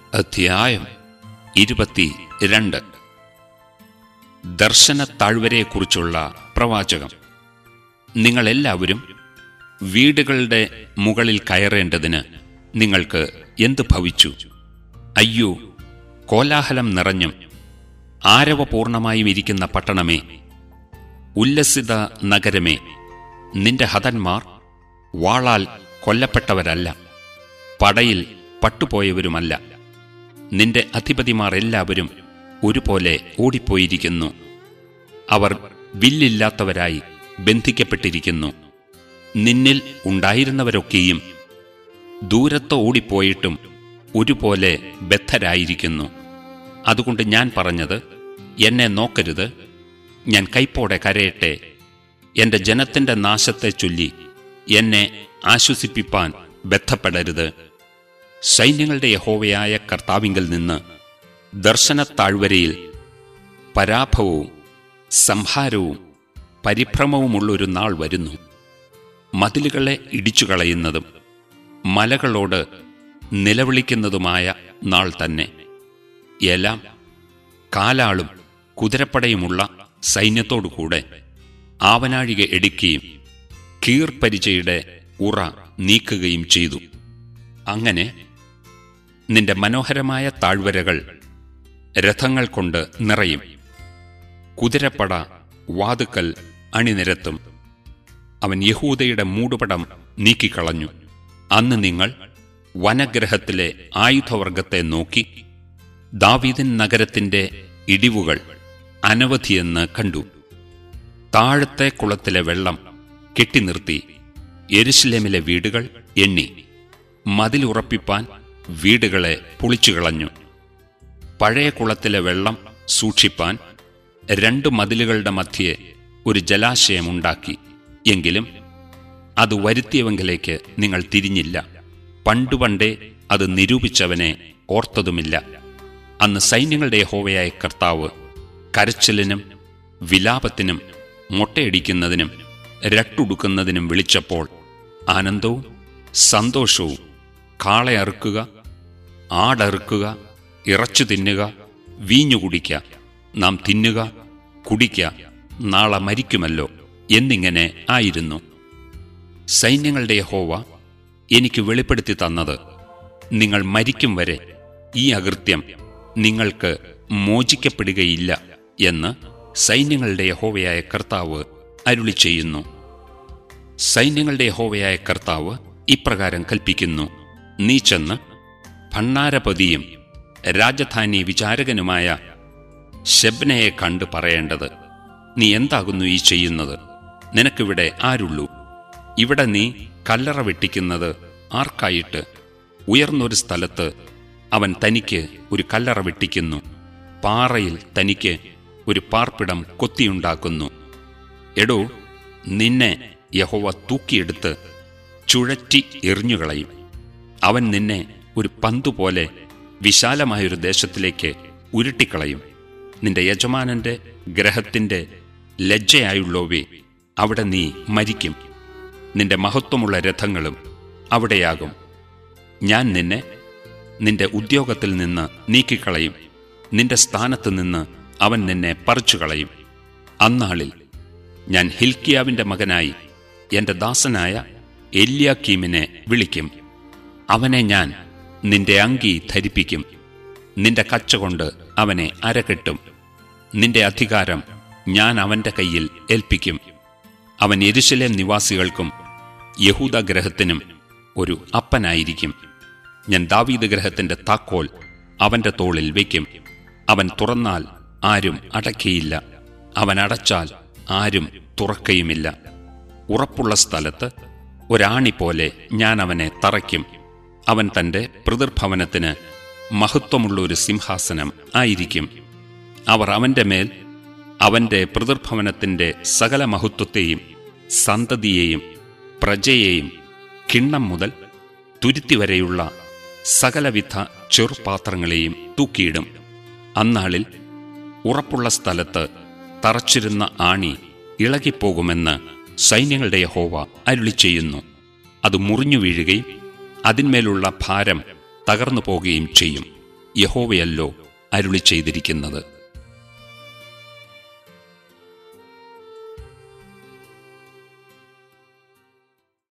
അധ്യായം ഇരുപത്തി രണ്ട് ദർശന താഴ്വരയെക്കുറിച്ചുള്ള പ്രവാചകം നിങ്ങളെല്ലാവരും വീടുകളുടെ മുകളിൽ കയറേണ്ടതിന് നിങ്ങൾക്ക് എന്ത് ഭവിച്ചു അയ്യോ കോലാഹലം നിറഞ്ഞും ആരവപൂർണമായും ഇരിക്കുന്ന പട്ടണമേ ഉല്ലസിത നഗരമേ നിന്റെ ഹതന്മാർ വാളാൽ കൊല്ലപ്പെട്ടവരല്ല പടയിൽ പട്ടുപോയവരുമല്ല നിന്റെ അധിപതിമാർ എല്ലാവരും ഒരുപോലെ ഓടിപ്പോയിരിക്കുന്നു അവർ വില്ലില്ലാത്തവരായി ബന്ധിക്കപ്പെട്ടിരിക്കുന്നു നിന്നിൽ ഉണ്ടായിരുന്നവരൊക്കെയും ദൂരത്ത് ഓടിപ്പോയിട്ടും ഒരുപോലെ ബദ്ധരായിരിക്കുന്നു അതുകൊണ്ട് ഞാൻ പറഞ്ഞത് എന്നെ നോക്കരുത് ഞാൻ കൈപ്പോടെ കരയട്ടെ എന്റെ ജനത്തിന്റെ നാശത്തെ ചൊല്ലി എന്നെ ആശ്വസിപ്പിപ്പാൻ ബന്ധപ്പെടരുത് സൈന്യങ്ങളുടെ യഹോവയായ കർത്താവിങ്കിൽ നിന്ന് ദർശന താഴ്വരയിൽ പരാഭവവും സംഹാരവും പരിഭ്രമവുമുള്ളൊരു നാൾ വരുന്നു മതിലുകളെ ഇടിച്ചു കളയുന്നതും മലകളോട് നിലവിളിക്കുന്നതുമായ നാൾ തന്നെ എല്ലാം കാലാളും കുതിരപ്പടയുമുള്ള സൈന്യത്തോടുകൂടെ ആവനാഴിക എടുക്കുകയും കീർപരിചയുടെ ഉറ നീക്കുകയും ചെയ്തു അങ്ങനെ നിന്റെ മനോഹരമായ താഴ്വരകൾ രഥങ്ങൾ കൊണ്ട് നിറയും കുതിരപ്പട വാതുക്കൽ അണിനിരത്തും അവൻ യഹൂദയുടെ മൂടുപടം നീക്കിക്കളഞ്ഞു അന്ന് നിങ്ങൾ വനഗ്രഹത്തിലെ ആയുധവർഗത്തെ നോക്കി ദാവീദൻ നഗരത്തിന്റെ ഇടിവുകൾ അനവധിയെന്ന് കണ്ടു താഴത്തെ കുളത്തിലെ വെള്ളം കെട്ടിനിർത്തി എരുശലേമിലെ വീടുകൾ എണ്ണി മതിലുറപ്പിപ്പാൻ വീടുകളെ പൊളിച്ചുകളഞ്ഞു പഴയ കുളത്തിലെ വെള്ളം സൂക്ഷിപ്പാൻ രണ്ട് മതിലുകളുടെ മധ്യേ ഒരു ജലാശയമുണ്ടാക്കി എങ്കിലും അത് വരുത്തിയവങ്കിലേക്ക് നിങ്ങൾ തിരിഞ്ഞില്ല പണ്ടുപണ്ടേ അത് നിരൂപിച്ചവനെ ഓർത്തതുമില്ല അന്ന് സൈന്യങ്ങളുടെ ഹോവയായ കർത്താവ് കരച്ചിലിനും വിലാപത്തിനും മൊട്ടയടിക്കുന്നതിനും രട്ടുടുക്കുന്നതിനും വിളിച്ചപ്പോൾ ആനന്ദവും സന്തോഷവും കാളയറുക്കുക ആടറുക്കുക ഇറച്ചു തിന്നുക വീഞ്ഞു കുടിക്ക നാം തിന്നുക കുടിക്ക നാളെ മരിക്കുമല്ലോ എന്നിങ്ങനെ ആയിരുന്നു സൈന്യങ്ങളുടെ ഹോവ എനിക്ക് വെളിപ്പെടുത്തി തന്നത് നിങ്ങൾ മരിക്കും വരെ ഈ അകൃത്യം നിങ്ങൾക്ക് മോചിക്കപ്പെടുകയില്ല എന്ന് സൈന്യങ്ങളുടെ യഹോവയായ കർത്താവ് അരുളി ചെയ്യുന്നു സൈന്യങ്ങളുടെ യഹോവയായ കർത്താവ് ഇപ്രകാരം കൽപ്പിക്കുന്നു നീ ചെന്ന് ഭണ്ണാരപതിയും രാജധാനി വിചാരകനുമായ ശബ്നയെ കണ്ട് പറയേണ്ടത് നീ എന്താകുന്നു ഈ ചെയ്യുന്നത് നിനക്കിവിടെ ആരുള്ളൂ ഇവിടെ നീ കല്ലറ വെട്ടിക്കുന്നത് ആർക്കായിട്ട് ഉയർന്നൊരു സ്ഥലത്ത് അവൻ തനിക്ക് ഒരു കല്ലറ വെട്ടിക്കുന്നു പാറയിൽ തനിക്ക് ഒരു പാർപ്പിടം കൊത്തിയുണ്ടാക്കുന്നു എടോ നിന്നെ യഹോവ തൂക്കിയെടുത്ത് ചുഴറ്റി എറിഞ്ഞുകളയും അവൻ നിന്നെ ഒരു പന്തുപോലെ വിശാലമായൊരു ദേശത്തിലേക്ക് ഉരുട്ടിക്കളയും നിന്റെ യജമാനന്റെ ഗ്രഹത്തിന്റെ ലജ്ജയായുള്ളവേ അവിടെ നീ മരിക്കും നിന്റെ മഹത്വമുള്ള രഥങ്ങളും അവിടെയാകും ഞാൻ നിന്നെ നിന്റെ ഉദ്യോഗത്തിൽ നിന്ന് നീക്കിക്കളയും നിന്റെ സ്ഥാനത്ത് നിന്ന് അവൻ നിന്നെ പറിച്ചുകളയും അന്നാളിൽ ഞാൻ ഹിൽക്കിയാവിന്റെ മകനായി എന്റെ ദാസനായ എല്യാക്കീമിനെ വിളിക്കും അവനെ ഞാൻ നിന്റെ അങ്കി ധരിപ്പിക്കും നിന്റെ കച്ച കൊണ്ട് അവനെ അരകെട്ടും നിന്റെ അധികാരം ഞാൻ അവന്റെ കയ്യിൽ ഏൽപ്പിക്കും അവൻ എരുശലേം നിവാസികൾക്കും യഹൂദ ഗ്രഹത്തിനും ഒരു അപ്പനായിരിക്കും ഞാൻ ദാവീദ് ഗ്രഹത്തിന്റെ താക്കോൽ അവന്റെ തോളിൽ വയ്ക്കും അവൻ തുറന്നാൽ ആരും അടയ്ക്കയില്ല അവൻ അടച്ചാൽ ആരും തുറക്കയുമില്ല ഉറപ്പുള്ള സ്ഥലത്ത് ഒരാണി പോലെ ഞാൻ അവനെ തറയ്ക്കും അവൻ തന്റെ പിതൃഭവനത്തിന് മഹത്വമുള്ള ഒരു സിംഹാസനം ആയിരിക്കും അവർ അവന്റെ മേൽ അവന്റെ പിതൃഭവനത്തിന്റെ സകല മഹത്വത്തെയും സന്തതിയെയും പ്രജയെയും കിണ്ണം മുതൽ തുരുത്തി വരെയുള്ള സകലവിധ ചെറുപാത്രങ്ങളെയും തൂക്കിയിടും അന്നാളിൽ ഉറപ്പുള്ള സ്ഥലത്ത് തറച്ചിരുന്ന ആണി ഇളകിപ്പോകുമെന്ന് സൈന്യങ്ങളുടെ യഹോവ അരുളി ചെയ്യുന്നു അത് മുറിഞ്ഞു വീഴുകയും അതിന്മേലുള്ള ഭാരം തകർന്നു പോകുകയും ചെയ്യും യഹോവയല്ലോ അരുളി ചെയ്തിരിക്കുന്നത്